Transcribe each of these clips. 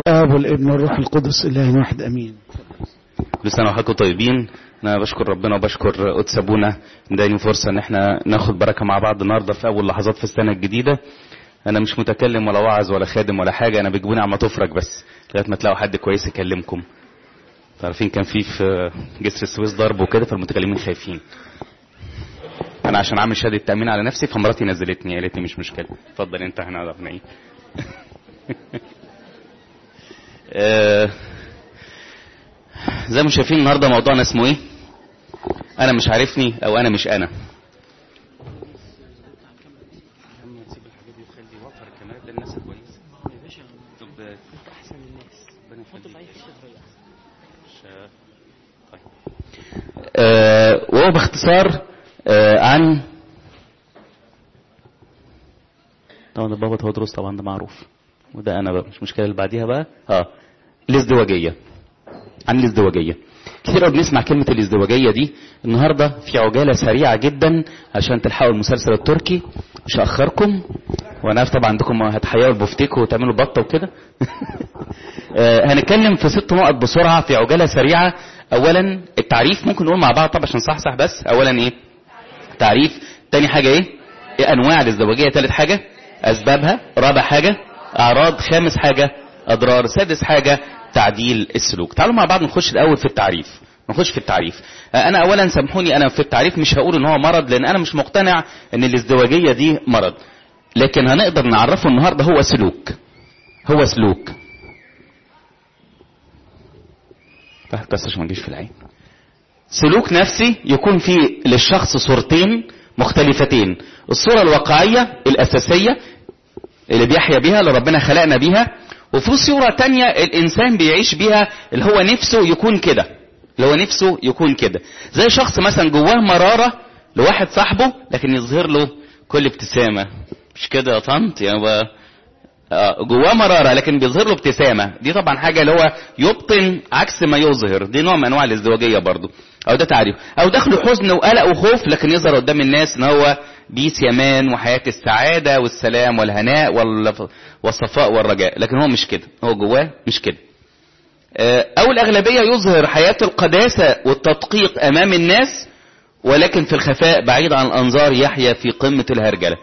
الاب والابن والروح القدس اله واحد امين كل سنه وحضراتكم طيبين انا بشكر ربنا وبشكر قدس ابونا اداني فرصه ان احنا ناخد بركه مع بعض النهارده في اول لحظات في السنه الجديده انا مش متكلم ولا واعظ ولا خادم ولا حاجه انا بتجيبوني عم تفرج بس لغايه ما تلاقوا حد كويس يكلمكم عارفين كان في في جسر السويس ضرب وكده فالمتكلمين خايفين انا عشان عامل شهاده تامين على نفسي فمراتي نزلتني قالت لي مش مشكله اتفضل انت احنا نعرف نعيد آه، زي ما شايفين النهارده موضوعنا اسمه ايه انا مش عارفني او انا مش انا آه، وهو باختصار آه، عن طبعا ده بابا تودروس طبعا ده معروف وده انا بقى مش مشكله اللي بعديها بقى اه الازدواجيه عن الازدواجيه كتير قوي بنسمع كلمه الازدواجيه دي النهارده في عجاله سريعه جدا عشان تلحقوا المسلسل التركي مش هاخركم وانا عارف طبعا عندكم هتحيروا البفتيك وتعملوا بطه وكده آه، هنتكلم في ست نقط بسرعه في عجاله سريعه اولا التعريف ممكن نقول مع بعض طبعا عشان صحصح بس اولا ايه تعريف تاني حاجه ايه, إيه انواع الازدواجيه تالت حاجه اسبابها رابع حاجه اعراض خامس حاجه اضرار سادس حاجه تعديل السلوك تعالوا مع بعض نخش الاول في التعريف نخش في التعريف آه، انا اولا سامحوني انا في التعريف مش هقول ان هو مرض لان انا مش مقتنع ان الازدواجيه دي مرض لكن هنقدر نعرفه النهارده هو سلوك هو سلوك تحت بس عشان ما نجيش في العين سلوك نفسي يكون فيه للشخص صورتين مختلفتين الصورة الواقعية الأساسية اللي بيحيا بيها اللي ربنا خلقنا بيها وفي صورة تانية الإنسان بيعيش بيها اللي هو نفسه يكون كده اللي هو نفسه يكون كده زي شخص مثلا جواه مرارة لواحد صاحبه لكن يظهر له كل ابتسامة مش كده يا طنط يعني هو آه، جواه مرارة لكن بيظهر له ابتسامة دي طبعا حاجة اللي هو يبطن عكس ما يظهر دي نوع من انواع الازدواجية برضو او ده تعريف او دخله حزن وقلق وخوف لكن يظهر قدام الناس ان هو بيس يمان وحياة السعادة والسلام والهناء وال- والصفاء والرجاء لكن هو مش كده هو جواه مش كده آه، او الاغلبية يظهر حياة القداسة والتدقيق امام الناس ولكن في الخفاء بعيد عن الانظار يحيا في قمة الهرجلة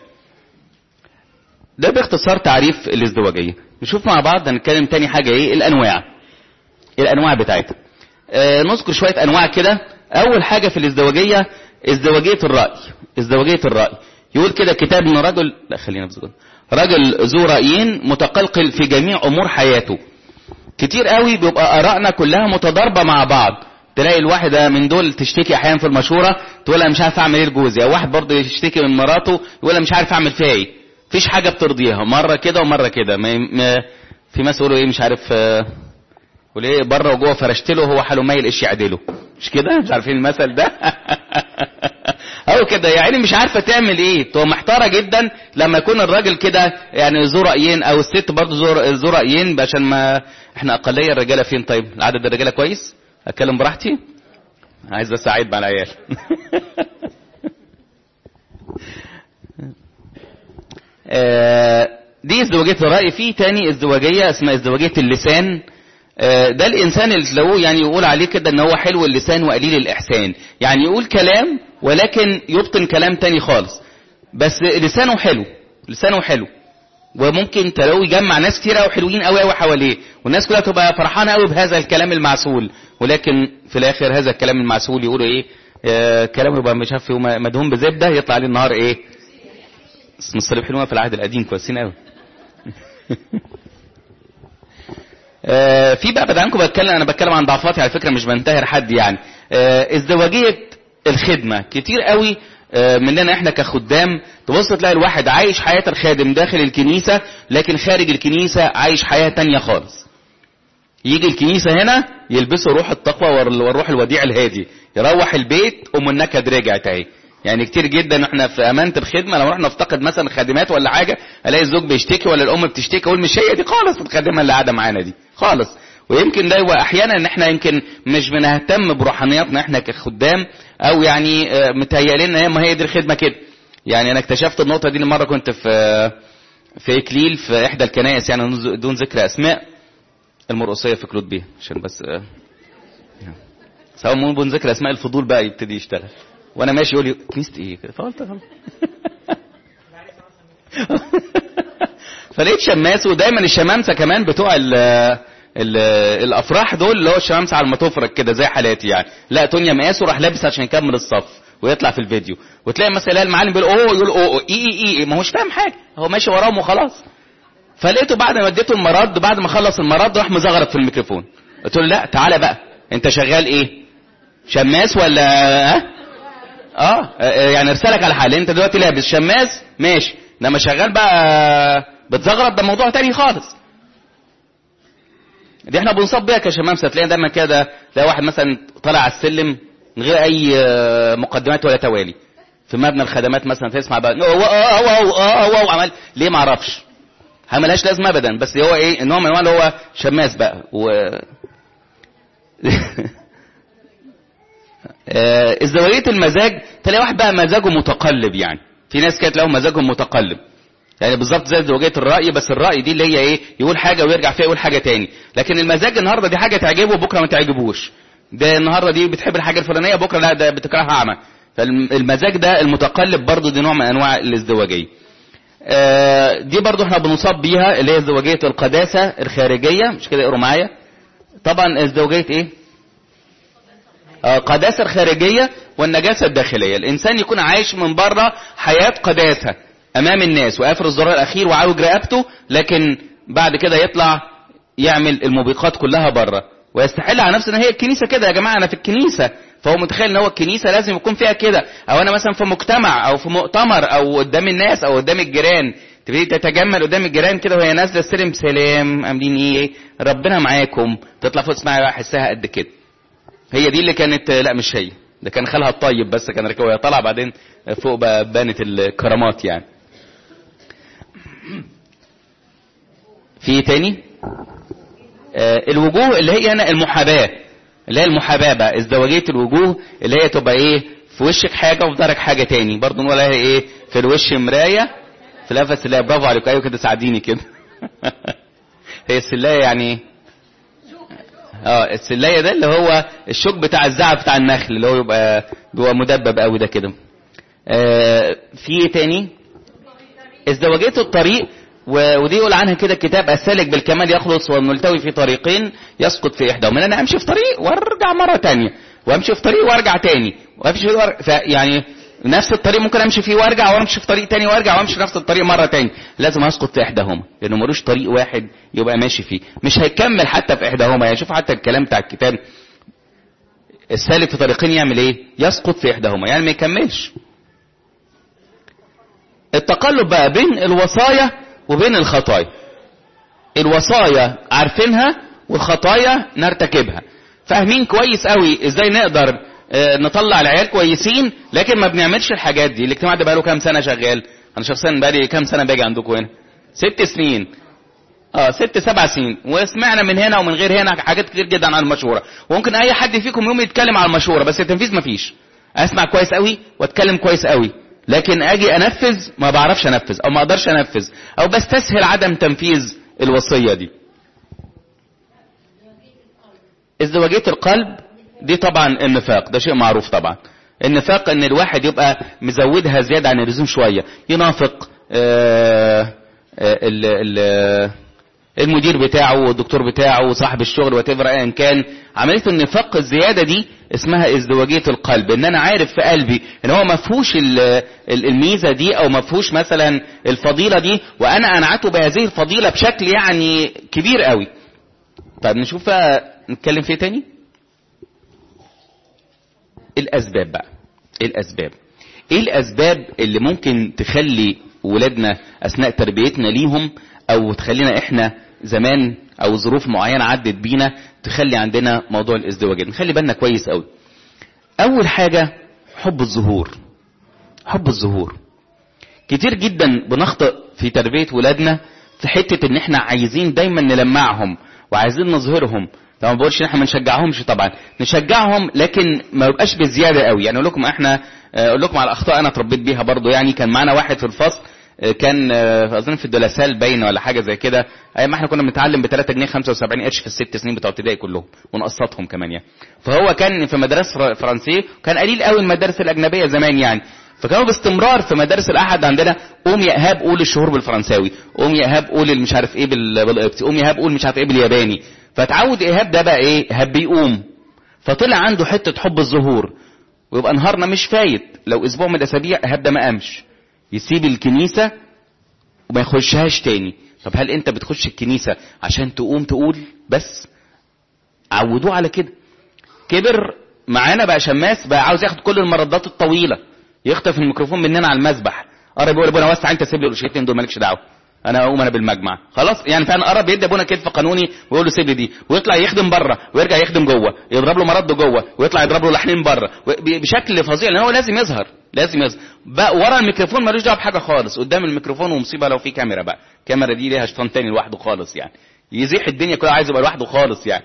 ده باختصار تعريف الازدواجية نشوف مع بعض هنتكلم تاني حاجة ايه الانواع الانواع بتاعتها آه نذكر شوية انواع كده اول حاجة في الازدواجية ازدواجية الرأي ازدواجية الرأي يقول كده كتاب ان رجل لا خلينا بس كده. رجل ذو رأيين متقلقل في جميع امور حياته كتير قوي بيبقى ارائنا كلها متضاربة مع بعض تلاقي الواحدة من دول تشتكي احيانا في المشورة تقول انا مش عارف اعمل ايه لجوزي او واحد برضه يشتكي من مراته يقول انا مش عارف اعمل فيها ايه مفيش حاجة بترضيها مرة كده ومرة كده ما ما في ناس يقولوا ايه مش عارف آه، وليه بره وجوه فرشت له هو حاله مايل ايش يعدله مش كده مش عارفين المثل ده او كده يعني مش عارفه تعمل ايه تبقى محتاره جدا لما يكون الراجل كده يعني ذو رايين او الست برضه ذو ذو رايين عشان ما احنا اقليه الرجاله فين طيب عدد الرجاله كويس اتكلم براحتي عايز بس اعيد مع العيال آه، دي ازدواجية الرأي في تاني ازدواجية اسمها ازدواجية اللسان آه، ده الانسان اللي تلاقوه يعني يقول عليه كده ان هو حلو اللسان وقليل الاحسان يعني يقول كلام ولكن يبطن كلام تاني خالص بس لسانه حلو لسانه حلو وممكن تلاقوه يجمع ناس كتير قوي حلوين قوي قوي حواليه والناس كلها تبقى فرحانه قوي بهذا الكلام المعسول ولكن في الاخر هذا الكلام المعسول يقولوا ايه آه كلامه يبقى مش عارف إيه، مدهون بزبده يطلع عليه النهار ايه اسم الصليب حلوه في العهد القديم كويسين قوي آه، في بقى بعد عنكم بتكلم انا بتكلم عن ضعفاتي على فكره مش بنتهر حد يعني آه، ازدواجيه الخدمه كتير قوي آه، مننا احنا كخدام تبص تلاقي الواحد عايش حياه الخادم داخل الكنيسه لكن خارج الكنيسه عايش حياه تانية خالص يجي الكنيسة هنا يلبسوا روح التقوى وال- والروح الوديع الهادي يروح البيت ام النكد رجعت اهي يعني كتير جدا احنا في امانه الخدمه لو رحنا نفتقد مثلا خادمات ولا حاجه الاقي الزوج بيشتكي ولا الام بتشتكي اقول مش هي دي خالص الخادمه اللي قاعده معانا دي خالص ويمكن ده يبقى احيانا ان احنا يمكن مش بنهتم بروحانياتنا احنا كخدام او يعني آه، متهيأ لنا ما هي دي الخدمه كده يعني انا اكتشفت النقطه دي مره كنت في في اكليل في احدى الكنائس يعني دون ذكر اسماء المرقصيه في كلود بيه عشان بس آه، سواء مو بنذكر اسماء الفضول بقى يبتدي يشتغل وانا ماشي يقول لي كنيسه ايه كده فقلت خلاص فلقيت شماس ودايما الشمامسه كمان بتوع ال ال الافراح دول اللي هو الشمامسه على المتفرج كده زي حالاتي يعني لا تونيا مقاسه راح لابس عشان يكمل الصف ويطلع في الفيديو وتلاقي مثلا المعلم بيقول اوه يقول اوه أوه، اي اي اي ما هوش فاهم حاجه هو ماشي وراهم وخلاص فلقيته بعد ما اديته المرض بعد ما خلص المرض راح مزغرط في الميكروفون قلت له لا تعالى بقى انت شغال ايه شماس ولا ها اه آه، يعني ارسلك على حال انت دلوقتي لابس شماس ماشي لما شغال بقى بتزغرط ده موضوع تاني خالص دي احنا بنصاب بيها كشمامسه تلاقي دايما كده تلاقي واحد مثلا طالع على السلم من غير اي آه، مقدمات ولا توالي في مبنى الخدمات مثلا تسمع بقى أوه أوه أوه أوه أوه عمل ليه ما اعرفش ها ملهاش لازمه ابدا بس هو ايه ان هو من انواع اللي هو شماس بقى و آه، ازدواجية المزاج تلاقي واحد بقى مزاجه متقلب يعني في ناس كده تلاقيهم مزاجهم متقلب يعني بالظبط زي ازدواجية الرأي بس الرأي دي اللي هي ايه يقول حاجة ويرجع فيها يقول حاجة تاني لكن المزاج النهاردة دي حاجة تعجبه بكرة ما تعجبوش ده النهاردة دي بتحب الحاجة الفلانية بكرة لا ده بتكرهها اعمى فالمزاج ده المتقلب برضو دي نوع من انواع الازدواجية آه، دي برضو احنا بنصاب بيها اللي هي ازدواجية القداسة الخارجية مش كده اقروا معايا طبعا ازدواجية ايه آه، قداسة الخارجية والنجاسة الداخلية الإنسان يكون عايش من بره حياة قداسة أمام الناس وقافل الزرار الأخير وعاوج رقبته لكن بعد كده يطلع يعمل الموبقات كلها بره ويستحل على نفسه ان هي الكنيسه كده يا جماعه انا في الكنيسه فهو متخيل ان هو الكنيسه لازم يكون فيها كده او انا مثلا في مجتمع او في مؤتمر او قدام الناس او قدام الجيران تبتدي تتجمل قدام الجيران كده وهي نازله السلم سلام عاملين ايه ربنا معاكم تطلع فوق تسمعي بقى احسها قد كده هي دي اللي كانت لا مش هي ده كان خالها الطيب بس كان راكبها وهي طالعه بعدين فوق بقى بانت الكرامات يعني في إيه تاني آه الوجوه اللي هي هنا المحاباه اللي هي المحاباه بقى ازدواجيه الوجوه اللي هي تبقى ايه في وشك حاجه وفي ظهرك حاجه تاني برضه نقول عليها ايه في الوش مرايه في القفا سلايه برافو عليك ايوه كده ساعديني كده هي السلايه يعني ايه اه السلايه ده اللي هو الشوك بتاع الزعف بتاع النخل اللي هو يبقى بيبقى مدبب قوي ده كده آه في ايه تاني ازدواجيه الطريق و- ودي يقول عنها كده الكتاب السالك بالكمال يخلص والملتوي في طريقين يسقط في احداهما انا امشي في طريق وارجع مره تانية وامشي في طريق وارجع تاني وامشي في ور... يعني نفس الطريق ممكن امشي فيه وارجع وامشي في طريق تاني وارجع وامشي في نفس الطريق مره تاني لازم اسقط في احداهما لانه ملوش طريق واحد يبقى ماشي فيه مش هيكمل حتى في احداهما يعني شوف حتى الكلام بتاع الكتاب السالك في طريقين يعمل ايه يسقط في احداهما يعني ما يكملش التقلب بقى بين الوصايا وبين الخطايا الوصايا عارفينها والخطايا نرتكبها فاهمين كويس قوي ازاي نقدر آه، نطلع العيال كويسين لكن ما بنعملش الحاجات دي الاجتماع ده بقاله كام سنه شغال انا شخصيا بقالي كام سنه باجي عندكم هنا ست سنين اه ست سبع سنين وسمعنا من هنا ومن غير هنا حاجات كتير جدا عن المشوره وممكن اي حد فيكم يوم يتكلم عن المشوره بس التنفيذ مفيش اسمع كويس قوي واتكلم كويس قوي لكن اجي انفذ ما بعرفش انفذ او ما اقدرش انفذ او بستسهل عدم تنفيذ الوصيه دي ازدواجيه القلب دي طبعا النفاق ده شيء معروف طبعا النفاق ان الواحد يبقى مزودها زياده عن اللزوم شويه ينافق آه آه ال ال المدير بتاعه والدكتور بتاعه وصاحب الشغل وتفر ايا كان عمليه النفاق الزياده دي اسمها ازدواجيه القلب ان انا عارف في قلبي ان هو ما فيهوش ال- ال- الميزه دي او ما فيهوش مثلا الفضيله دي وانا انعته بهذه الفضيله بشكل يعني كبير قوي طيب نشوف بقى نتكلم فيه تاني الاسباب بقى ايه الاسباب ايه الاسباب اللي ممكن تخلي ولادنا اثناء تربيتنا ليهم او تخلينا احنا زمان او ظروف معينه عدت بينا تخلي عندنا موضوع الازدواج نخلي بالنا كويس قوي اول حاجه حب الظهور حب الظهور كتير جدا بنخطئ في تربيه ولادنا في حته ان احنا عايزين دايما نلمعهم وعايزين نظهرهم طبعا ما بقولش ان احنا ما نشجعهمش طبعا نشجعهم لكن ما يبقاش بزياده قوي يعني اقول لكم احنا آه، اقول لكم على اخطاء انا اتربيت بيها برضو يعني كان معانا واحد في الفصل آه، كان آه، اظن في الدولاسال باين ولا حاجه زي كده ايام ما احنا كنا بنتعلم ب 3 جنيه 75 قرش في الست سنين بتوع ابتدائي كلهم ونقسطهم كمان يعني فهو كان في مدرسه فر- فرنسيه كان قليل قوي المدارس الاجنبيه زمان يعني فكانوا باستمرار في مدارس الاحد عندنا قوم يا ايهاب قول الشهور بالفرنساوي قوم يا ايهاب قول اللي مش عارف ايه بال- بالقبطي قوم يا ايهاب قول مش عارف ايه بالياباني فتعود ايهاب ده بقى ايه ايهاب بيقوم فطلع عنده حته حب الظهور ويبقى نهارنا مش فايت لو اسبوع من الاسابيع ايهاب ده ما قامش يسيب الكنيسه وما يخشهاش تاني طب هل انت بتخش الكنيسه عشان تقوم تقول بس عودوه على كده كبر معانا بقى شماس بقى عاوز ياخد كل المردات الطويله يخطف الميكروفون مننا على المسبح قرب يقول ابونا وسع انت سيب لي القرشيتين دول مالكش دعوه انا اقوم انا بالمجمع خلاص يعني فعلا قرب يدي ابونا كتف قانوني ويقول له سيب لي دي ويطلع يخدم بره ويرجع يخدم جوه يضرب له مرد جوه ويطلع يضرب له لحنين بره و- ب- بشكل فظيع لان هو لازم يظهر لازم يظهر بقى ورا الميكروفون ملوش دعوه بحاجه خالص قدام الميكروفون ومصيبه لو في كاميرا بقى الكاميرا دي ليها شيطان تاني لوحده خالص يعني يزيح الدنيا كلها عايز يبقى لوحده خالص يعني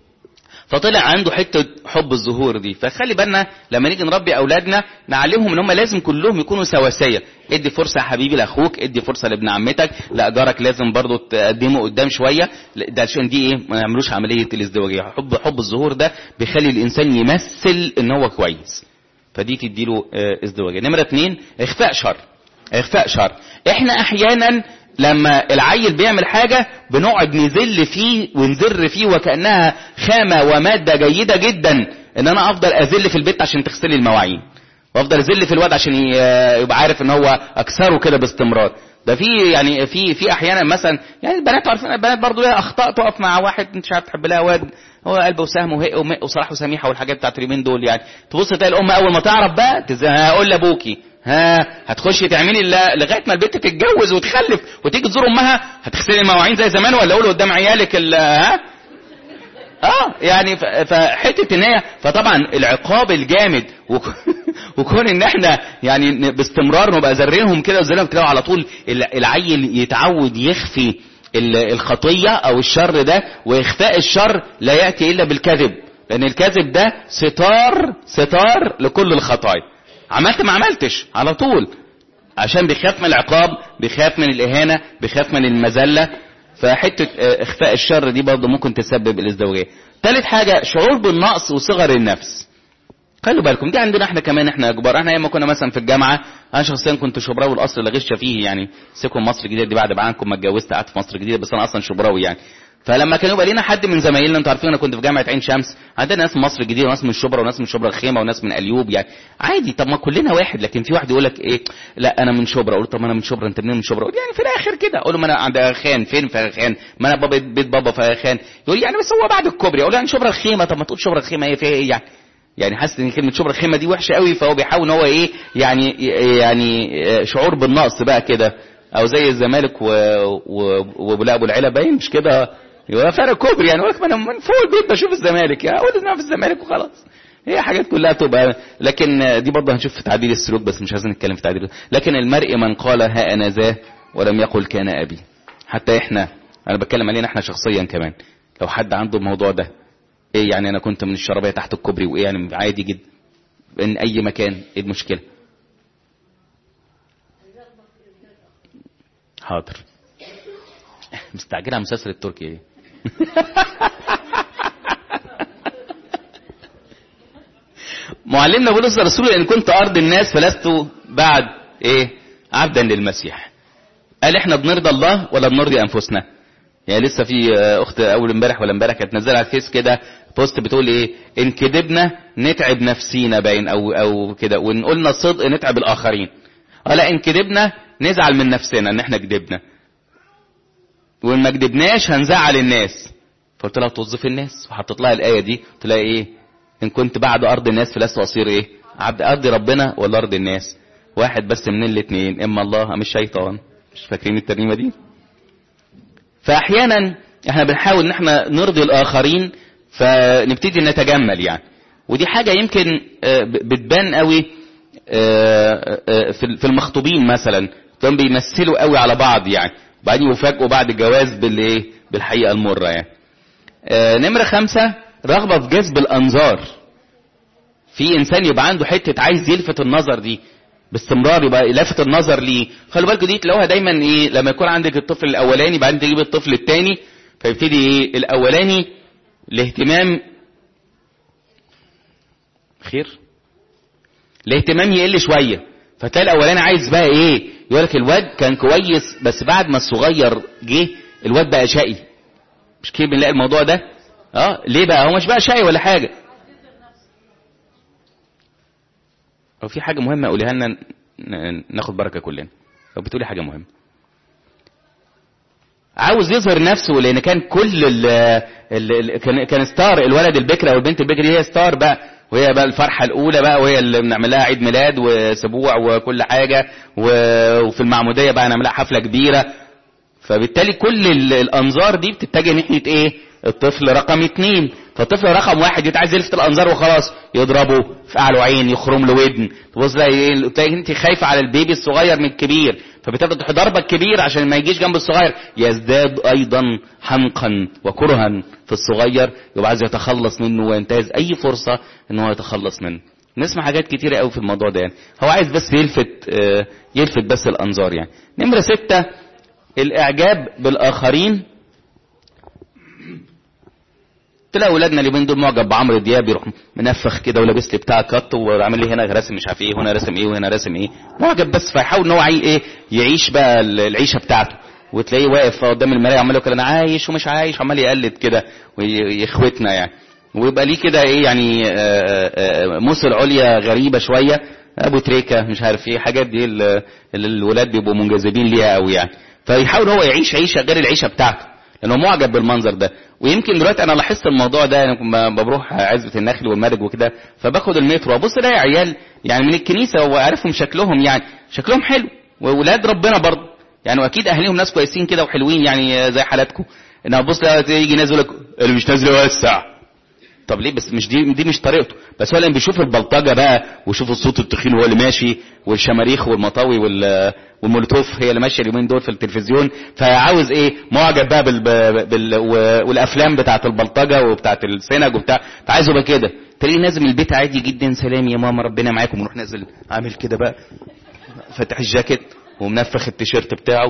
فطلع عنده حته حب الظهور دي فخلي بالنا لما نيجي نربي اولادنا نعلمهم ان هم لازم كلهم يكونوا سواسيه ادي فرصه يا حبيبي لاخوك ادي فرصه لابن عمتك لا جارك لازم برضه تقدمه قدام شويه لا، ده عشان دي ايه ما يعملوش عمليه الازدواجيه حب حب الظهور ده بيخلي الانسان يمثل ان هو كويس فدي تديله آه، ازدواجيه نمره اتنين اخفاء شر اخفاء شر احنا احيانا لما العيل بيعمل حاجة بنقعد نذل فيه ونزر فيه وكأنها خامة ومادة جيدة جدا ان انا افضل اذل في البيت عشان تغسلي المواعين وافضل اذل في الواد عشان ي- يبقى عارف ان هو اكسره كده باستمرار ده في يعني في في احيانا مثلا يعني البنات عارفين البنات برضو ليها اخطاء تقف مع واحد انت مش عارف تحب لها واد هو قلبه وسهم وهق ومق وصلاح وسميحه والحاجات بتاعت اليومين دول يعني تبص تلاقي الام اول ما تعرف بقى تز- هقول لابوكي ها هتخشي تعملي ل- لغايه ما البنت تتجوز وتخلف وتيجي تزور امها هتغسلي المواعين زي زمان ولا اقول قدام عيالك ال- ها اه يعني ف- فحته ان هي فطبعا العقاب الجامد وك- وكون ان احنا يعني ن- باستمرار نبقى زرينهم كده وزرينهم كده على طول ال- العيل يتعود يخفي ال- الخطيه او الشر ده واخفاء الشر لا ياتي الا بالكذب لان الكذب ده ستار ستار لكل الخطايا عملت ما عملتش على طول عشان بيخاف من العقاب بيخاف من الاهانه بيخاف من المذله فحته آه، اخفاء الشر دي برضه ممكن تسبب الازدواجيه ثالث حاجه شعور بالنقص وصغر النفس خلوا بالكم دي عندنا احنا كمان احنا كبار احنا ايام ما كنا مثلا في الجامعه انا شخصيا كنت شبراوي الاصل اللي غش فيه يعني سيكون مصر الجديده دي بعد عنكم ما اتجوزت قعدت في مصر الجديده بس انا اصلا شبراوي يعني فلما كان يبقى لينا حد من زمايلنا انتوا عارفين انا كنت في جامعه عين شمس عندنا ناس من مصر الجديده وناس من شبرا وناس من شبرا الخيمه وناس من اليوب يعني عادي طب ما كلنا واحد لكن في واحد يقول لك ايه لا انا من شبرا اقول له طب ما انا من شبرا انت منين من شبرا اقول يعني في الاخر كده اقول له ما انا عند خان فين في خان ما انا بابا بيت بابا في خان يقول لي يعني بس هو بعد الكوبري اقول له يعني شبرا الخيمه طب ما تقول شبرا الخيمه ايه فيها ايه يعني يعني حاسس ان كلمه شبرا الخيمه دي وحشه قوي فهو بيحاول ان هو ايه يعني يعني شعور بالنقص بقى كده او زي الزمالك و... و... وابو ابو العلا باين مش كده يبقى فرق كوبري يعني يقول لك ما انا من فوق البيت بشوف الزمالك يعني اقول ان انا في الزمالك وخلاص هي حاجات كلها تبقى لكن دي برضه هنشوف في تعديل السلوك بس مش عايزين نتكلم في تعديل لكن المرء من قال ها انا ذا ولم يقل كان ابي حتى احنا انا بتكلم علينا احنا شخصيا كمان لو حد عنده الموضوع ده ايه يعني انا كنت من الشرابيه تحت الكوبري وايه يعني عادي جدا ان اي مكان ايه المشكله حاضر مستعجله على المسلسل التركي دي معلمنا بولس الرسول ان كنت ارض الناس فلست بعد ايه عبدا للمسيح قال احنا بنرضى الله ولا بنرضي انفسنا يعني لسه في اخت اول امبارح ولا امبارح كانت نزلها على الفيس كده بوست بتقول ايه ان كدبنا نتعب نفسينا باين او او كده وان قلنا الصدق نتعب الاخرين ولا ان كدبنا نزعل من نفسنا ان احنا كدبنا وان ما كدبناش هنزعل الناس فقلت لها توظف الناس وحطيت لها الايه دي قلت لها ايه ان كنت بعد ارض الناس فلست اصير ايه عبد ارض ربنا ولا ارض الناس واحد بس من الاثنين اما الله ام الشيطان مش فاكرين الترنيمه دي فاحيانا احنا بنحاول ان احنا نرضي الاخرين فنبتدي نتجمل يعني ودي حاجه يمكن بتبان قوي في المخطوبين مثلا كانوا بيمثلوا قوي على بعض يعني وبعدين يفاجئوا بعد الجواز بالايه بالحقيقه المره يعني نمره خمسة رغبه في جذب الانظار في انسان يبقى عنده حته عايز يلفت النظر دي باستمرار يبقى لافت النظر ليه خلوا بالكم دي تلاقوها دايما ايه لما يكون عندك الطفل الاولاني بعدين تجيب الطفل الثاني فيبتدي ايه الاولاني الاهتمام خير الاهتمام يقل شويه فتلاقي الاولاني عايز بقى ايه يقول لك الواد كان كويس بس بعد ما الصغير جه الواد بقى شقي مش كده بنلاقي الموضوع ده اه ليه بقى هو مش بقى شقي ولا حاجه او في حاجه مهمه قوليها لنا ن- ناخد بركه كلنا لو بتقولي حاجه مهمه عاوز يظهر نفسه لان كان كل ال ال ال كان كان ستار الولد البكر او البنت البكر دي هي ستار بقى وهي بقى الفرحه الاولى بقى وهي اللي بنعمل لها عيد ميلاد وسبوع وكل حاجه و- وفي المعموديه بقى نعمل لها حفله كبيره فبالتالي كل ال- الانظار دي بتتجه ناحيه ايه الطفل رقم اتنين فالطفل رقم واحد يبقى عايز يلفت الانظار وخلاص يضربه يفقع له عين يخرم له ودن تبص تلاقي ايه تلاقي انت خايفه على البيبي الصغير من الكبير فبتبدا تروح ضربه الكبير عشان ما يجيش جنب الصغير يزداد ايضا حمقا وكرها في الصغير يبقى عايز يتخلص منه وينتهز اي فرصه ان هو يتخلص منه نسمع حاجات كتيرة قوي في الموضوع ده يعني هو عايز بس يلفت آه، يلفت بس الانظار يعني نمرة ستة الاعجاب بالاخرين تلاقي اولادنا اليومين دول معجب بعمرو دياب يروح منفخ كده ولابس لي بتاع كت وعامل لي هنا راسم مش عارف ايه وهنا راسم ايه وهنا راسم ايه معجب بس فيحاول ان هو عاي ايه يعيش بقى ال- العيشه بتاعته وتلاقيه واقف قدام المرايه عمال يقول انا عايش ومش عايش عمال يقلد كده ويخوتنا يعني ويبقى ليه كده ايه يعني آه، آه، موس العليا غريبه شويه ابو تريكه مش عارف ايه حاجات دي ال- اللي الولاد بيبقوا منجذبين ليها قوي يعني فيحاول هو يعيش عيشه غير العيشه بتاعته لانه معجب بالمنظر ده ويمكن دلوقتي انا لاحظت الموضوع ده انا لما بروح عزبه النخل والمرج وكده فباخد المترو ابص الاقي عيال يعني من الكنيسه وعارفهم شكلهم يعني شكلهم حلو وولاد ربنا برضه يعني واكيد اهاليهم ناس كويسين كده وحلوين يعني زي حالاتكم ان ابص الاقي يجي نازل لك اللي مش نازل يوسع طب ليه بس مش دي دي مش طريقته بس هو لما بيشوف البلطجه بقى ويشوف الصوت التخين وهو اللي ماشي والشماريخ والمطاوي وال والمولوتوف هي اللي ماشيه اليومين دول في التلفزيون فعاوز ايه معجب بقى بال... بال... والافلام بتاعت البلطجه وبتاعت السنج وبتاع فعايزه يبقى كده تلاقيه نازل من البيت عادي جدا سلام يا ماما ربنا معاكم ونروح نازل عامل كده بقى فاتح الجاكيت ومنفخ التيشيرت بتاعه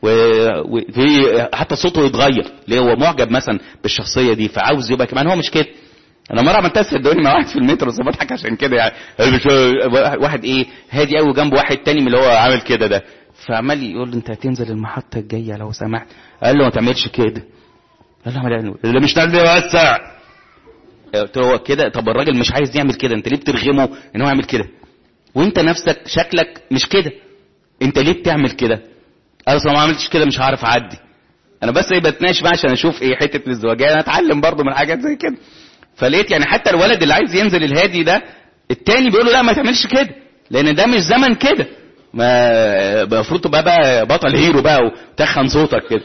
وفي حتى صوته يتغير ليه هو معجب مثلا بالشخصيه دي فعاوز يبقى كمان هو مش كده انا مره عملتها صدقوني مع واحد في المترو بس بضحك عشان كده يعني مش واحد ايه هادي قوي جنبه واحد تاني من اللي هو عامل كده ده فعمال يقول له انت هتنزل المحطه الجايه لو سمحت قال له ما تعملش كده قال له اعمل اللي مش نازل يوسع قلت له هو كده طب الراجل مش عايز يعمل كده انت ليه بترغمه ان هو يعمل كده وانت نفسك شكلك مش كده انت ليه بتعمل كده قال لو ما عملتش كده مش هعرف اعدي انا بس ايه بتناقش معاه عشان اشوف ايه حته الازدواجيه انا اتعلم برضه من حاجات زي كده فلقيت يعني حتى الولد اللي عايز ينزل الهادي ده التاني بيقول له لا ما تعملش كده لان ده مش زمن كده ما المفروض تبقى بقى بطل هيرو بقى وتخن صوتك كده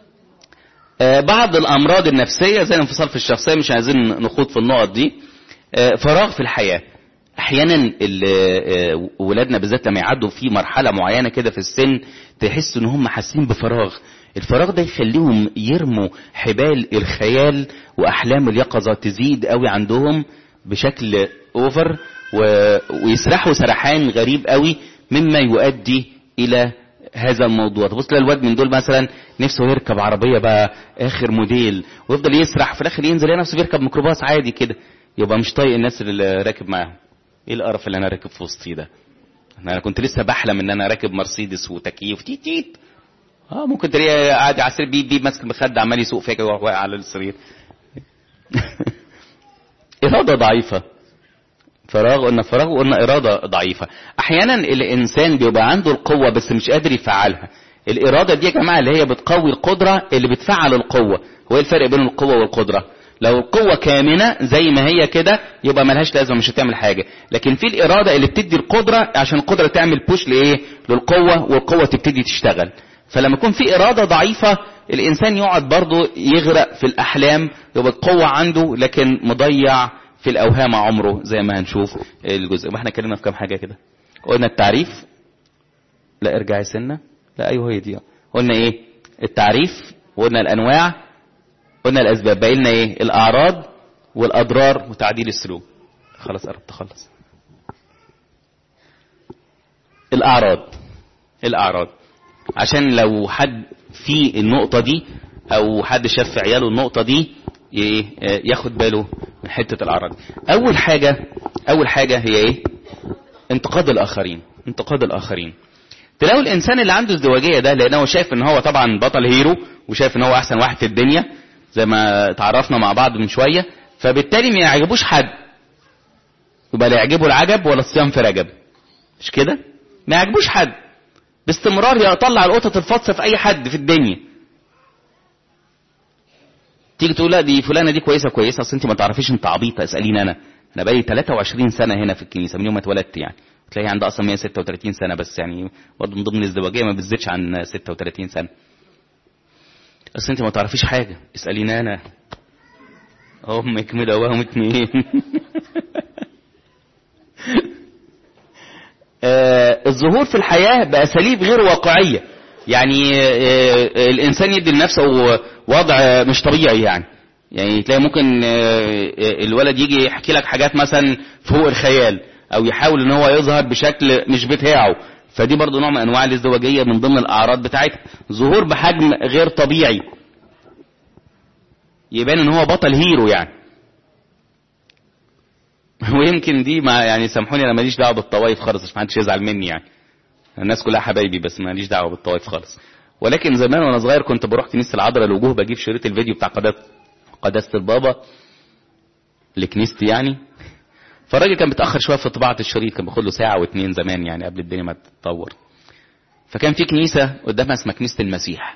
آه بعض الامراض النفسيه زي الانفصال في الشخصيه مش عايزين نخوض في النقط دي آه فراغ في الحياه احيانا ولادنا بالذات لما يعدوا في مرحله معينه كده في السن تحس ان هم حاسين بفراغ الفراغ ده يخليهم يرموا حبال الخيال واحلام اليقظه تزيد قوي عندهم بشكل اوفر و... ويسرحوا سرحان غريب قوي مما يؤدي الى هذا الموضوع تبص تلاقي الواد من دول مثلا نفسه يركب عربيه بقى اخر موديل ويفضل يسرح في الاخر ينزل يلاقي نفسه بيركب ميكروباص عادي كده يبقى مش طايق الناس اللي راكب معاهم ايه القرف اللي انا راكب في وسطي ده انا كنت لسه بحلم ان انا راكب مرسيدس وتكييف تيت تيت اه ممكن تلاقيه قاعد على السرير بيب بيب ماسك المخده عمال يسوق فيك وهو واقع على السرير اراده ضعيفه فراغ قلنا فراغ وقلنا اراده ضعيفه احيانا الانسان بيبقى عنده القوه بس مش قادر يفعلها الاراده دي يا جماعه اللي هي بتقوي القدره اللي بتفعل القوه هو ايه الفرق بين القوه والقدره لو القوة كامنة زي ما هي كده يبقى ملهاش لازمة مش هتعمل حاجة لكن في الإرادة اللي بتدي القدرة عشان القدرة تعمل بوش لإيه للقوة والقوة تبتدي تشتغل فلما يكون في إرادة ضعيفة الإنسان يقعد برضه يغرق في الأحلام يبقى القوة عنده لكن مضيع في الأوهام عمره زي ما هنشوف الجزء ما احنا اتكلمنا في كام حاجة كده قلنا التعريف لا ارجعي سنة لا أيوه هي دي قلنا إيه التعريف وقلنا الأنواع قلنا الاسباب باقي لنا ايه الاعراض والاضرار وتعديل السلوك خلاص قربت اخلص الاعراض الاعراض عشان لو حد في النقطة دي او حد شاف في عياله النقطة دي ي- ياخد باله من حتة الاعراض اول حاجة اول حاجة هي ايه انتقاد الاخرين انتقاد الاخرين تلاقوا الانسان اللي عنده ازدواجيه ده لانه شايف ان هو طبعا بطل هيرو وشايف ان هو احسن واحد في الدنيا زي ما تعرفنا مع بعض من شويه فبالتالي ما يعجبوش حد يبقى لا يعجبه العجب ولا الصيام في رجب مش كده ما يعجبوش حد باستمرار يطلع القطط الفاطسه في اي حد في الدنيا تيجي تقول لا دي فلانه دي كويسه كويسه اصل انت ما تعرفيش انت عبيطه اساليني انا انا بقالي 23 سنه هنا في الكنيسه من يوم ما اتولدت يعني تلاقي عندها اصلا 136 سنه بس يعني برضه من ضمن الازدواجيه ما بتزيدش عن 36 سنه اصل انت ما تعرفيش حاجه اساليني انا امك مدوهمت مين آه، الظهور في الحياة بأساليب غير واقعية يعني آه، آه، الإنسان يدي لنفسه وضع مش طبيعي يعني يعني تلاقي ممكن آه، آه، الولد يجي يحكي لك حاجات مثلا فوق الخيال أو يحاول إن هو يظهر بشكل مش بتاعه فدي برضه نوع من أنواع الازدواجية من ضمن الأعراض بتاعتها ظهور بحجم غير طبيعي يبان إن هو بطل هيرو يعني ويمكن دي ما يعني سامحوني انا ماليش دعوه بالطوايف خالص عشان محدش يزعل مني يعني الناس كلها حبايبي بس ماليش دعوه بالطوايف خالص ولكن زمان وانا صغير كنت بروح كنيسه العذراء الوجوه بجيب شريط الفيديو بتاع قداسه قداسه البابا لكنيستي يعني فالراجل كان بيتاخر شويه في طباعه الشريط كان بياخد له ساعه واتنين زمان يعني قبل الدنيا ما تتطور فكان في كنيسه قدامها اسمها كنيسه المسيح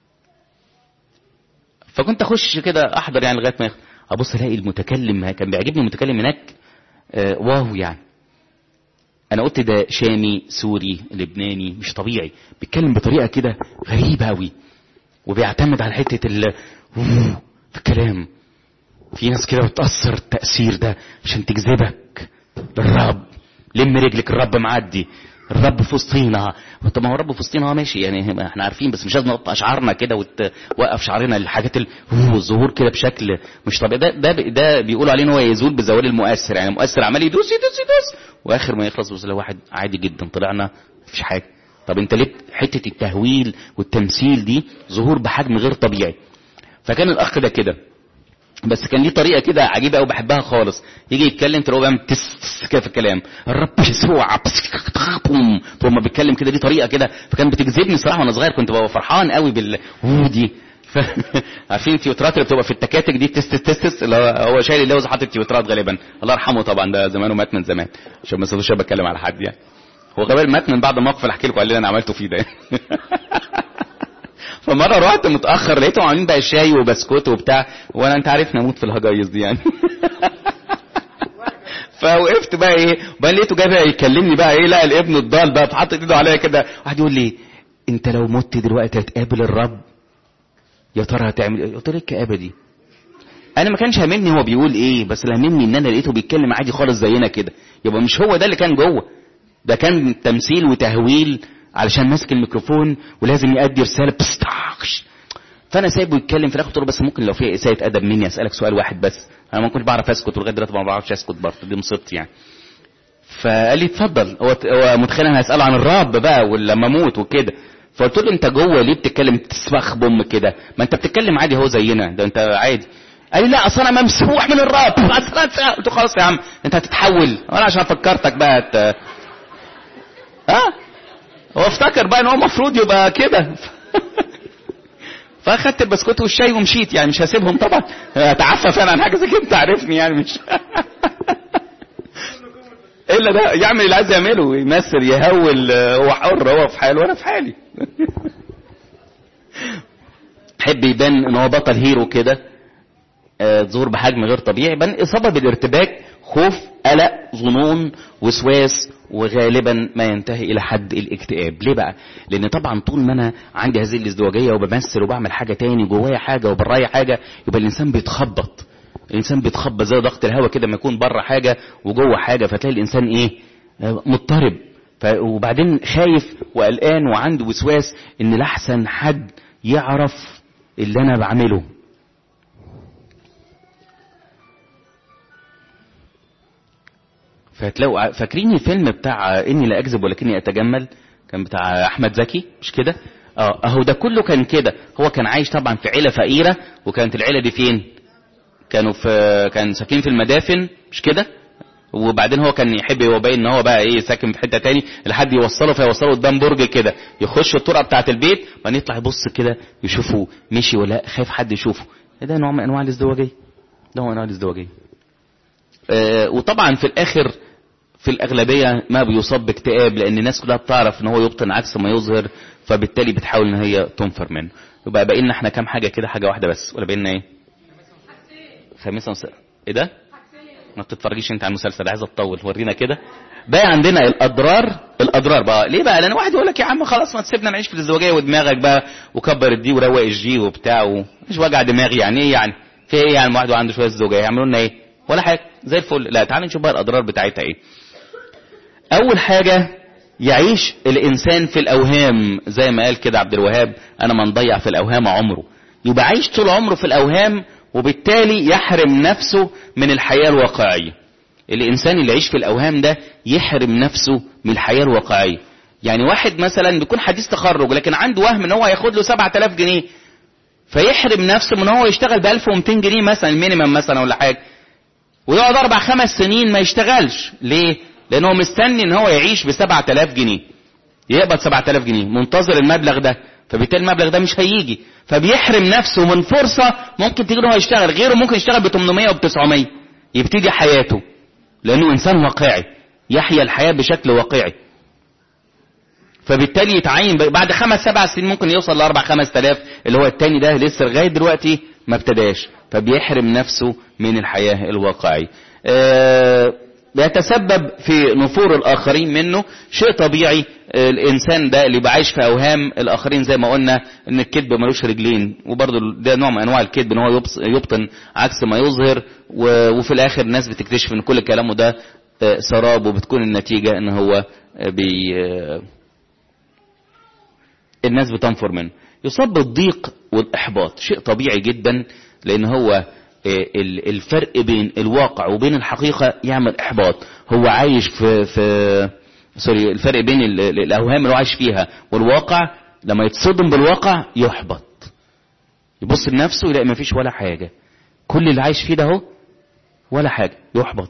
فكنت اخش كده احضر يعني لغايه ما يخ- ابص الاقي المتكلم كان بيعجبني المتكلم هناك آه، واو يعني انا قلت ده شامي سوري لبناني مش طبيعي بيتكلم بطريقه كده غريبه قوي وبيعتمد على حته ال أوه في الكلام في ناس كده بتأثر التأثير ده عشان تجذبك للرب لم رجلك الرب معدي الرب في وسطينا طب ما هو الرب في وسطينا هو ماشي يعني احنا عارفين بس مش لازم نقطع شعرنا كده وتوقف شعرنا الحاجات ال- أوه، الظهور كده بشكل مش طبيعي ده ده ده بيقولوا عليه ان هو يزول بزوال المؤثر يعني المؤثر عمال يدوس يدوس يدوس واخر ما يخلص بس واحد عادي جدا طلعنا مفيش حاجه طب انت ليه حته التهويل والتمثيل دي ظهور بحجم غير طبيعي فكان الاخ ده كده بس كان ليه طريقه كده عجيبه قوي بحبها خالص يجي يتكلم تلاقيه بيعمل تس تس كده في الكلام الرب يسوع بوم ثم بيتكلم كده دي طريقه كده فكان بتجذبني صراحه وانا صغير كنت ببقى فرحان قوي بال أوه دي ف... عارفين التيوترات اللي بتبقى في التكاتك دي تس تس تس اللي هو هو شايل اللوز حاطط تيوترات غالبا الله يرحمه طبعا ده زمانه مات من زمان عشان ما صدقش بتكلم على حد يعني هو غالبا مات من بعد الموقف اللي احكي لكم عليه اللي انا عملته فيه ده فمره رحت متاخر لقيتهم عاملين بقى شاي وبسكوت وبتاع وانا انت عارفني اموت في الهجايز دي يعني فوقفت بقى ايه وبعدين لقيته جاي بقى يكلمني بقى ايه لا الابن الضال بقى فحط ايده عليا كده واحد يقول لي انت لو مت دلوقتي هتقابل الرب يا ترى هتعمل ايه قلت له ايه الكآبه دي انا ما كانش هاممني هو بيقول ايه بس اللي هاممني ان انا لقيته بيتكلم عادي خالص زينا كده يبقى مش هو ده اللي كان جوه ده كان تمثيل وتهويل علشان ماسك الميكروفون ولازم يأدي رساله بستاخش فانا سايبه يتكلم في الاخر قلت له بس ممكن لو في اساءه ادب مني اسالك سؤال واحد بس انا ما كنتش بعرف اسكت ولغايه دلوقتي ما بعرفش اسكت برضه دي مصيبتي يعني فقال لي اتفضل هو هو متخيل انا هساله عن الرب بقى ولما اموت وكده فقلت له انت جوه ليه بتتكلم تسمخ بام كده ما انت بتتكلم عادي هو زينا ده انت عادي قال لي لا اصل انا ممسوح من الرب اصل أنا- قلت له خلاص يا عم انت هتتحول وانا عشان فكرتك بقى ت... اه هو افتكر بقى ان هو المفروض يبقى كده فاخدت البسكوت والشاي ومشيت يعني مش هسيبهم طبعا اتعفف انا عن حاجه زي كده انت عارفني يعني مش الا ده يعمل اللي عايز يعمله يمثل يهول آه، هو حر هو في حاله وانا في حالي حب يبان ان هو بطل هيرو كده آه، ظهور بحجم غير طبيعي بل اصابه بالارتباك خوف قلق ظنون وسواس وغالبا ما ينتهي الى حد الاكتئاب ليه بقى لان طبعا طول ما انا عندي هذه الازدواجيه وبمثل وبعمل حاجه تاني جوايا حاجه وبرايا حاجه يبقى الانسان بيتخبط الانسان بيتخبط زي ضغط الهواء كده ما يكون بره حاجه وجوه حاجه فتلاقي الانسان ايه آه، مضطرب ف- وبعدين خايف وقلقان وعنده وسواس ان لاحسن حد يعرف اللي انا بعمله فهتلاقوا ع- فاكرين الفيلم بتاع اني لا اكذب ولكني اتجمل كان بتاع احمد زكي مش كده اه اهو ده كله كان كده هو كان عايش طبعا في عيله فقيره وكانت العيله دي فين كانوا في كان ساكنين في المدافن مش كده وبعدين هو كان يحب يبقى باين ان هو بقى ايه ساكن في حته تاني لحد يوصله فيوصله قدام برج كده يخش الطرقه بتاعه البيت وبعدين يطلع يبص كده يشوفه مشي ولا لأ، خايف حد يشوفه إيه ده نوع من انواع الازدواجيه ده هو انواع الازدواجيه آه وطبعا في الاخر في الاغلبيه ما بيصاب باكتئاب لان الناس كلها بتعرف ان هو يبطن عكس ما يظهر فبالتالي بتحاول ان هي تنفر منه يبقى باقي لنا احنا كام حاجه كده حاجه واحده بس ولا باقي لنا ايه خميسه وس... ايه ده ما بتتفرجيش انت على المسلسل عايزه تطول ورينا كده بقى عندنا الاضرار الاضرار بقى ليه بقى لان واحد يقول لك يا عم خلاص ما تسيبنا نعيش في الازدواجيه ودماغك بقى وكبر الدي وروق الجي وبتاع ومش وجع دماغي يعني ايه يعني في ايه يعني واحد عنده شويه ازدواجيه يعملوا لنا ايه ولا حاجه زي الفل لا تعالى نشوف بقى الاضرار بتاعتها ايه اول حاجه يعيش الانسان في الاوهام زي ما قال كده عبد الوهاب انا من ضيع في الاوهام عمره يبقى عايش طول عمره في الاوهام وبالتالي يحرم نفسه من الحياه الواقعيه الانسان اللي يعيش في الاوهام ده يحرم نفسه من الحياه الواقعيه يعني واحد مثلا بيكون حديث تخرج لكن عنده وهم ان هو هياخد له 7000 جنيه فيحرم نفسه من ان هو يشتغل ب 1200 جنيه مثلا المينيمم مثلا ولا حاجه ويقعد اربع خمس سنين ما يشتغلش ليه لان هو مستني ان هو يعيش ب 7000 جنيه يقبض 7000 جنيه منتظر المبلغ ده فبالتالي المبلغ ده مش هيجي فبيحرم نفسه من فرصه ممكن تيجي له هو يشتغل غيره ممكن يشتغل ب 800 وب 900 يبتدي حياته لانه انسان واقعي يحيا الحياه بشكل واقعي فبالتالي يتعين بعد خمس سبع سنين ممكن يوصل لاربع خمس تلاف اللي هو التاني ده لسه لغايه دلوقتي ما ابتداش فبيحرم نفسه من الحياه الواقعيه. آه بيتسبب في نفور الاخرين منه شيء طبيعي آه الانسان ده اللي بعيش في اوهام الاخرين زي ما قلنا ان الكذب ملوش رجلين وبرضه ده نوع من انواع الكذب ان هو يبص- يبطن عكس ما يظهر و- وفي الاخر الناس بتكتشف ان كل كلامه ده آه، سراب وبتكون النتيجه ان هو آه، بي آه، الناس بتنفر منه يصاب بالضيق والإحباط شيء طبيعي جدا لأن هو آه، ال- الفرق بين الواقع وبين الحقيقة يعمل إحباط هو عايش في في سوري الفرق بين ال- ال- الأوهام اللي هو عايش فيها والواقع لما يتصدم بالواقع يحبط يبص لنفسه يلاقي مفيش ولا حاجة كل اللي عايش فيه ده اهو ولا حاجة يحبط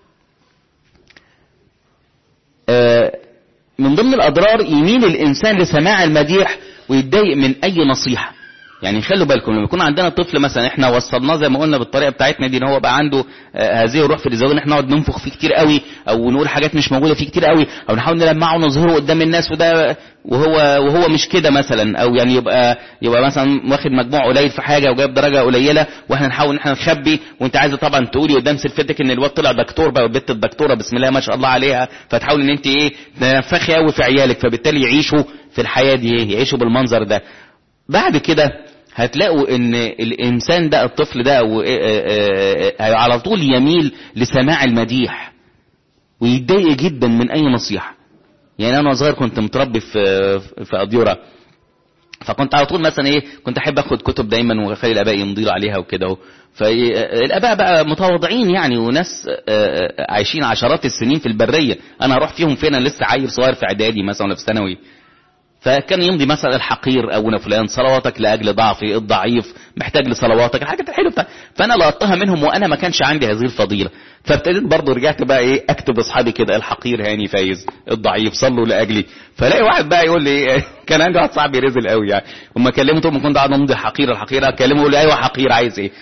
آه، من ضمن الأضرار يميل الإنسان لسماع المديح ويتضايق من أي نصيحة يعني خلوا بالكم لما يكون عندنا طفل مثلا احنا وصلناه زي ما قلنا بالطريقه بتاعتنا دي ان هو بقى عنده آه، هذه الروح في الزواج ان احنا نقعد ننفخ فيه كتير قوي او نقول حاجات مش موجوده فيه كتير قوي او نحاول نلمعه ونظهره قدام الناس وده وهو وهو مش كده مثلا او يعني يبقى يبقى مثلا واخد مجموع قليل في حاجه وجايب درجه قليله واحنا نحاول ان احنا نخبي وانت عايزه طبعا تقولي قدام سلفتك ان الواد طلع دكتور بقى والبت الدكتوره بسم الله ما شاء الله عليها فتحاول ان انت ايه تنفخي قوي في عيالك فبالتالي يعيشوا في الحياه دي ايه يعيشوا بالمنظر ده بعد كده هتلاقوا ان الانسان ده الطفل ده أو آه، آه، آه، على طول يميل لسماع المديح ويتضايق جدا من اي نصيحه يعني انا صغير كنت متربي في في اديوره فكنت على طول مثلا ايه كنت احب اخد كتب دايما واخلي الاباء يمضي لي عليها وكده اهو. فالاباء بقى متواضعين يعني وناس آه، آه، عايشين عشرات السنين في البريه انا اروح فيهم فين انا لسه عيل صغير في اعدادي مثلا ولا في ثانوي فكان يمضي مثلا الحقير ابونا فلان صلواتك لاجل ضعفي الضعيف محتاج لصلواتك الحاجات الحلوه بتاع فانا لقطتها منهم وانا ما كانش عندي هذه الفضيله فابتديت برضه رجعت بقى ايه اكتب اصحابي كده الحقير هاني فايز الضعيف صلوا لاجلي فلاقي واحد بقى يقول لي إيه كان عندي واحد صاحبي رزل قوي يعني وما كلمته ما كنت قاعد امضي حقير الحقير اكلمه يقول لي ايوه حقير عايز ايه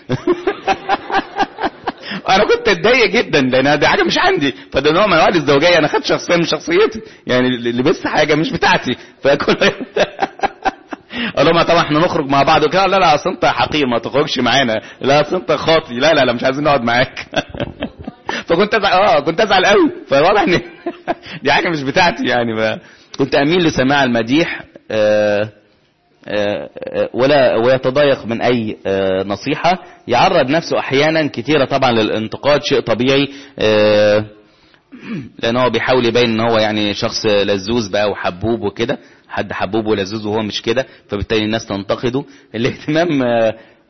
انا كنت اتضايق جدا لان دي حاجه مش عندي فده نوع من انواع الازدواجيه انا خدت شخصيه من شخصيتي يعني لبست حاجه مش بتاعتي فكل قال لهم طبعا احنا نخرج مع بعض وكده لا لا اصل انت حقير ما تخرجش معانا لا اصل انت خاطي لا لا لا مش عايزين نقعد معاك فكنت ازعل اه كنت ازعل قوي فواضح ان دي حاجه مش بتاعتي يعني ف... كنت اميل لسماع المديح آه آه، آه، ولا ويتضايق من اي آه، نصيحه يعرض نفسه احيانا كثيره طبعا للانتقاد شيء طبيعي آه، لان هو بيحاول يبين ان هو يعني شخص لزوز بقى وحبوب وكده حد حبوب ولزوز وهو مش كده فبالتالي الناس تنتقده الاهتمام آه،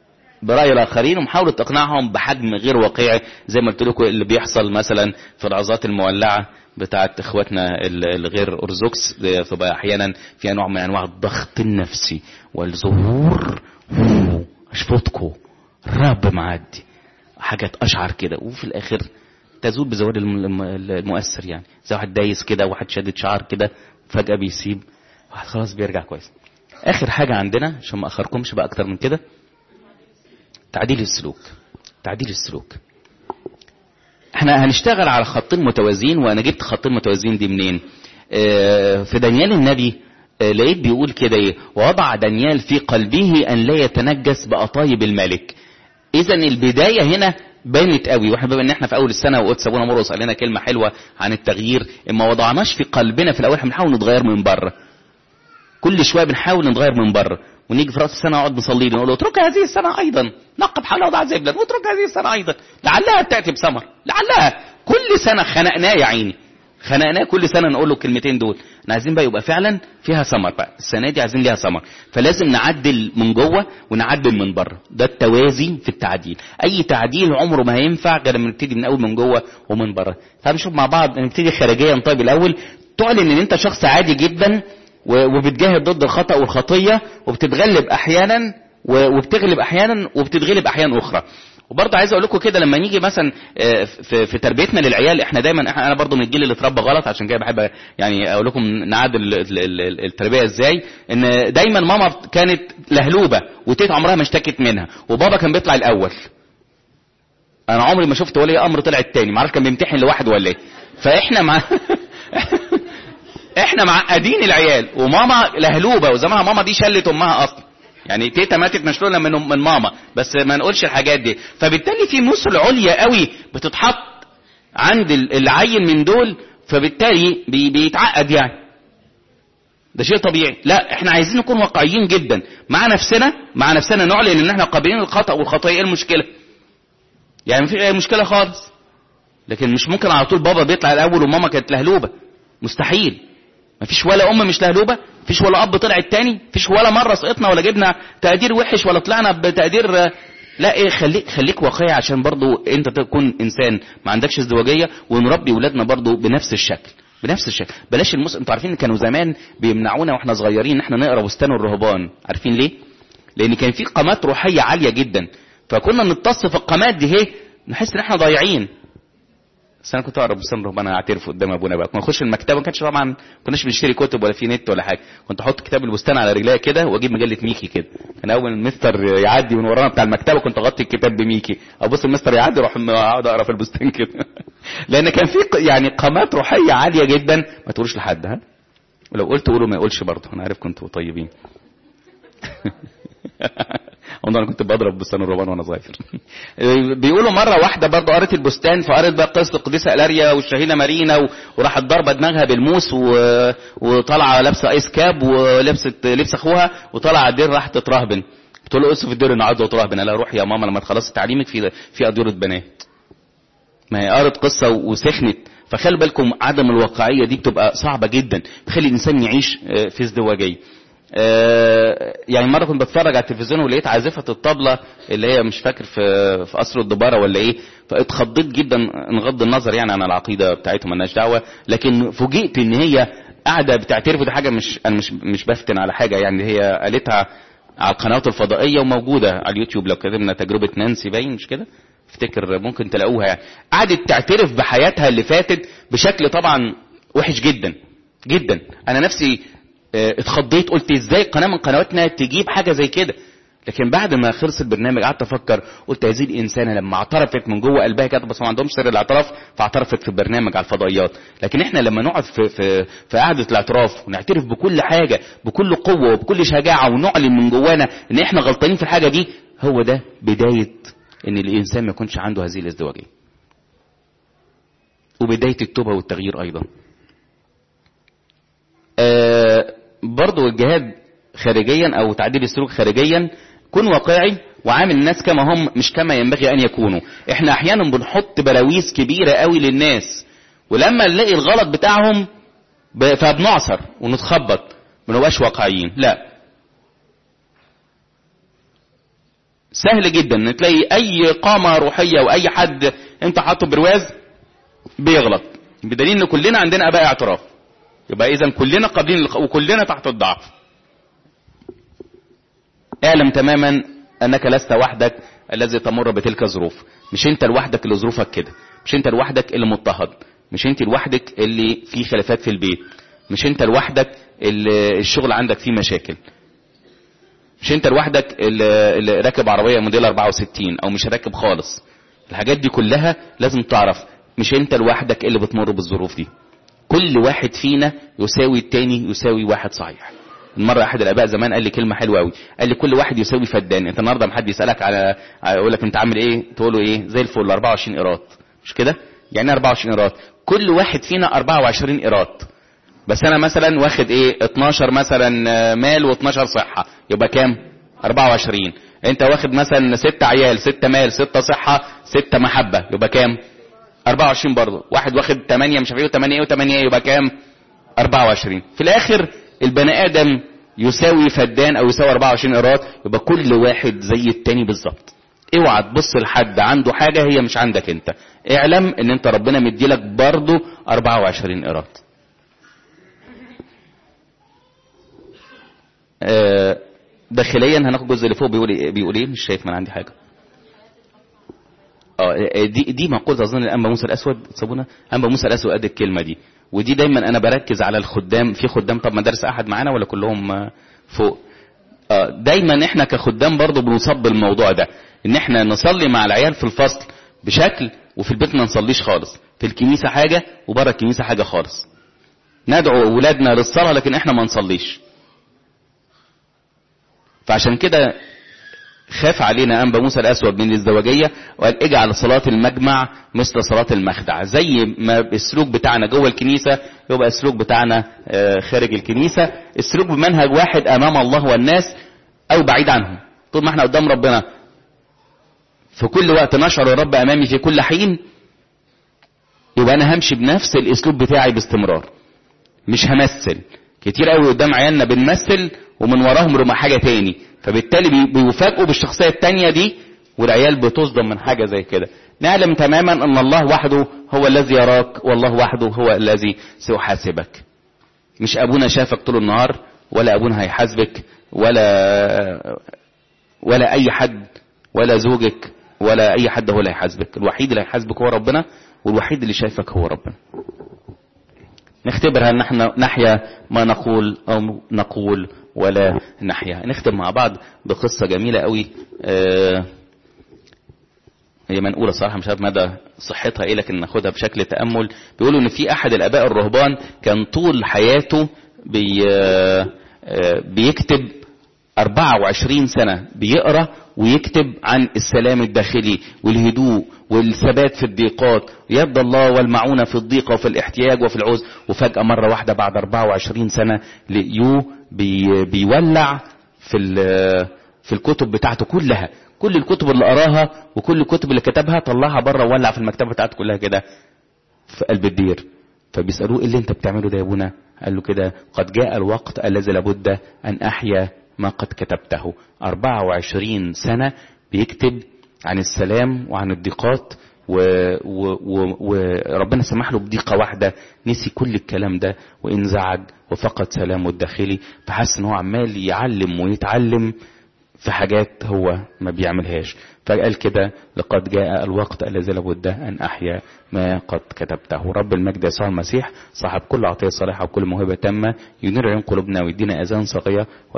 برأي الآخرين ومحاولة إقناعهم بحجم غير واقعي زي ما قلت لكم اللي بيحصل مثلا في العظات المولعة بتاعت اخواتنا الغير ارثوذكس تبقى احيانا فيها نوع من انواع الضغط النفسي والظهور اشفطكم الرب معدي حاجات اشعر كده وفي الاخر تزول بزوال المؤثر يعني زي واحد دايس كده واحد شادد شعر كده فجأة بيسيب واحد خلاص بيرجع كويس اخر حاجة عندنا عشان ما اخركمش بقى اكتر من كده تعديل السلوك تعديل السلوك احنا هنشتغل على خطين متوازيين وانا جبت خطين متوازيين دي منين اه في دانيال النبي اه لقيت بيقول كده ايه ووضع دانيال في قلبه ان لا يتنجس بأطايب الملك اذا البداية هنا بانت قوي واحنا بما ان احنا في اول السنه وقلت ابونا مرقس قال لنا كلمه حلوه عن التغيير ما وضعناش في قلبنا في الاول احنا بنحاول نتغير من بره كل شويه بنحاول نتغير من بره ونيجي في راس السنه نقعد نصلي نقول له اترك هذه السنه ايضا نقب حول وضع زبلا واترك هذه السنه ايضا لعلها تاتي بثمر لعلها كل سنه خنقناه يا عيني خنقناه كل سنه نقول له الكلمتين دول احنا عايزين بقى يبقى فعلا فيها ثمر بقى السنه دي عايزين ليها ثمر فلازم نعدل من جوه ونعدل من بره ده التوازي في التعديل اي تعديل عمره ما هينفع غير لما نبتدي من اول من جوه ومن بره تعالوا نشوف مع بعض نبتدي خارجيا طيب الاول تعلن ان انت شخص عادي جدا وبتجاهد ضد الخطا والخطيه وبتتغلب احيانا وبتغلب احيانا وبتتغلب احيانا اخرى وبرضه عايز اقول لكم كده لما نيجي مثلا في, في تربيتنا للعيال احنا دايما احنا انا برضه من الجيل اللي اتربى غلط عشان كده بحب يعني اقول لكم نعادل التربيه ازاي ان دايما ماما كانت لهلوبه وتيت عمرها ما اشتكت منها وبابا كان بيطلع الاول انا عمري ما شفت ولي امر طلع التاني ما عارف كان بيمتحن لوحده ولا ايه فاحنا مع احنا معقدين العيال وماما لهلوبه وزمانها ماما دي شلت امها اصلا يعني تيتا ماتت مشلوله من من ماما بس ما نقولش الحاجات دي فبالتالي في مثل عليا قوي بتتحط عند العيل من دول فبالتالي بي بيتعقد يعني ده شيء طبيعي لا احنا عايزين نكون واقعيين جدا مع نفسنا مع نفسنا نعلن ان احنا قابلين الخطا والخطا ايه المشكله يعني مفيش اي مشكله خالص لكن مش ممكن على طول بابا بيطلع الاول وماما كانت لهلوبه مستحيل مفيش ولا ام مش لهلوبه مفيش ولا اب طلع التاني مفيش ولا مره سقطنا ولا جبنا تقدير وحش ولا طلعنا بتقدير لا ايه خليك خليك واقعي عشان برضو انت تكون انسان ما عندكش ازدواجيه ونربي ولادنا برضو بنفس الشكل بنفس الشكل بلاش المس انتوا عارفين ان كانوا زمان بيمنعونا واحنا صغيرين ان احنا نقرا بستان الرهبان عارفين ليه لان كان في قامات روحيه عاليه جدا فكنا نتص في القامات دي هي نحس ان احنا ضايعين بس انا كنت اقرا بستان رهبان انا اعترف قدام ابونا بقى كنا نخش المكتبه ما كانش طبعا ما كناش بنشتري كتب ولا في نت ولا حاجه كنت احط كتاب البستان على رجليا كده واجيب مجله ميكي كده كان اول المستر يعدي من ورانا بتاع المكتبه كنت اغطي الكتاب بميكي ابص المستر يعدي اروح اقعد اقرا في البستان كده لان كان في يعني قامات روحيه عاليه جدا ما تقولوش لحد ها ولو قلت قولوا ما يقولش برضه انا عارف كنتوا طيبين والله انا كنت بضرب بستان الرهبان وانا صغير بيقولوا مره واحده برضه قرت البستان فقرت بقى قصه القديسه الاريا والشهيده مارينا وراحت ضاربه دماغها بالموس و... وطالعه لابسه ايس كاب ولبست لبس اخوها وطالعه على الدير راحت تترهبن بتقول له اسف الدير انا عايزه اترهبن قال لها روح يا ماما لما تخلصي تعليمك في في اديره بنات ما هي قرت قصه وسخنت فخلي بالكم عدم الواقعيه دي بتبقى صعبه جدا بتخلي الانسان يعيش في ازدواجيه يعني مره كنت بتفرج على التلفزيون ولقيت عازفه الطبله اللي هي مش فاكر في في قصر الدباره ولا ايه فاتخضيت جدا نغض النظر يعني عن العقيده بتاعتهم مالناش دعوه لكن فوجئت ان هي قاعده بتعترف دي حاجه مش انا مش مش بفتن على حاجه يعني هي قالتها على القنوات الفضائيه وموجوده على اليوتيوب لو كتبنا تجربه نانسي باين مش كده افتكر ممكن تلاقوها يعني قعدت تعترف بحياتها اللي فاتت بشكل طبعا وحش جدا جدا انا نفسي اتخضيت قلت ازاي قناه من قنواتنا تجيب حاجه زي كده لكن بعد ما خلص البرنامج قعدت افكر قلت هذه الانسانه لما اعترفت من جوه قلبها كده بس ما عندهمش سر الاعتراف فاعترفت في البرنامج على الفضائيات لكن احنا لما نقعد في في في قعده الاعتراف ونعترف بكل حاجه بكل قوه وبكل شجاعه ونعلن من جوانا ان احنا غلطانين في الحاجه دي هو ده بدايه ان الانسان ما يكونش عنده هذه الازدواجيه وبدايه التوبه والتغيير ايضا آه برضو الجهاد خارجيا او تعديل السلوك خارجيا كن واقعي وعامل الناس كما هم مش كما ينبغي ان يكونوا احنا احيانا بنحط بلاويز كبيرة قوي للناس ولما نلاقي الغلط بتاعهم فبنعصر ونتخبط ما نبقاش واقعيين لا سهل جدا ان تلاقي اي قامة روحية واي حد انت حاطه برواز بيغلط بدليل ان كلنا عندنا اباء اعتراف يبقى اذا كلنا قابلين وكلنا تحت الضعف اعلم تماما انك لست وحدك الذي تمر بتلك الظروف مش انت لوحدك اللي ظروفك كده مش انت لوحدك اللي مضطهد مش انت لوحدك اللي في خلافات في البيت مش انت لوحدك اللي الشغل عندك فيه مشاكل مش انت لوحدك اللي اللي راكب عربيه موديل 64 او مش راكب خالص الحاجات دي كلها لازم تعرف مش انت لوحدك اللي بتمر بالظروف دي كل واحد فينا يساوي التاني يساوي واحد صحيح مرة احد الاباء زمان قال لي كلمة حلوة قوي قال لي كل واحد يساوي فدان انت النهارده ما حد يسالك على على- يقول لك انت عامل ايه تقول له ايه زي الفل 24 قيراط مش كده يعني إيه 24 قيراط كل واحد فينا 24 قيراط بس انا مثلا واخد ايه 12 مثلا آه، مال و12 صحة يبقى كام 24 انت واخد مثلا 6 عيال 6 مال 6 صحة 6 محبة يبقى كام 24 برضه واحد واخد 8 مش عارف ايه و8 ايه و8 ايه يبقى كام 24 في الاخر البني ادم يساوي فدان او يساوي 24 قيراط يبقى كل واحد زي التاني بالظبط اوعى تبص لحد عنده حاجه هي مش عندك انت اعلم ان انت ربنا مديلك برضه 24 قيراط آه، داخليا هناخد الجزء اللي فوق بيقول ايه بيقول ايه مش شايف من عندي حاجه اه دي دي مقولة اظن الانبا موسى الاسود صابونه انبا موسى الاسود قد الكلمه دي ودي دايما انا بركز على الخدام في خدام طب مدارس احد معانا ولا كلهم آه، فوق اه دايما احنا كخدام برضو بنصاب بالموضوع ده ان احنا نصلي مع العيال في الفصل بشكل وفي البيت ما نصليش خالص في الكنيسه حاجه وبره الكنيسه حاجه خالص ندعو اولادنا للصلاه لكن احنا ما نصليش فعشان كده خاف علينا أنبا موسى الأسود من الازدواجية وقال اجعل صلاة المجمع مثل صلاة المخدع زي ما السلوك بتاعنا جوه الكنيسة يبقى السلوك بتاعنا آه، خارج الكنيسة السلوك بمنهج واحد أمام الله والناس أو بعيد عنهم طول ما احنا قدام ربنا في كل وقت نشعر الرب أمامي في كل حين يبقى أنا همشي بنفس الأسلوب بتاعي باستمرار مش همثل كتير قوي قدام عيالنا بنمثل ومن وراهم رمى حاجة تاني فبالتالي بي- بيفاجئوا بالشخصية التانية دي والعيال بتصدم من حاجة زي كده نعلم تماما ان الله وحده هو الذي يراك والله وحده هو الذي سيحاسبك مش ابونا شافك طول النهار ولا ابونا هيحاسبك ولا ولا اي حد ولا زوجك ولا اي حد هو اللي هيحاسبك الوحيد اللي هيحاسبك هو ربنا والوحيد اللي شايفك هو ربنا نختبر هل نحن نحيا ما نقول او نقول ولا نحيا نختم مع بعض بقصة جميلة قوي آه، هي منقولة صراحة مش عارف مدى صحتها ايه لكن ناخدها بشكل تأمل بيقولوا ان في احد الاباء الرهبان كان طول حياته بي آه، آه، بيكتب 24 سنة بيقرأ ويكتب عن السلام الداخلي والهدوء والثبات في الضيقات يد الله والمعونة في الضيقة وفي الاحتياج وفي العوز وفجأة مرة واحدة بعد 24 سنة لقيوه بي بيولع في ال- في الكتب بتاعته كلها كل الكتب اللي قراها وكل الكتب اللي كتبها طلعها بره وولع في المكتبة بتاعته كلها كده في قلب الدير فبيسألوه ايه اللي انت بتعمله ده يا ابونا قال له كده قد جاء الوقت الذي لابد ان احيا ما قد كتبته 24 سنة بيكتب عن السلام وعن الضيقات وربنا و... و... وربنا سمح له بضيقة واحدة نسي كل الكلام ده وانزعج وفقد سلامه الداخلي فحس ان هو عمال يعلم ويتعلم في حاجات هو ما بيعملهاش فقال كده لقد جاء الوقت الذي لابد ان احيا ما قد كتبته رب المجد يسوع المسيح صاحب كل عطيه صالحه وكل موهبه تامه ينير عيون قلوبنا ويدينا اذان صاغيه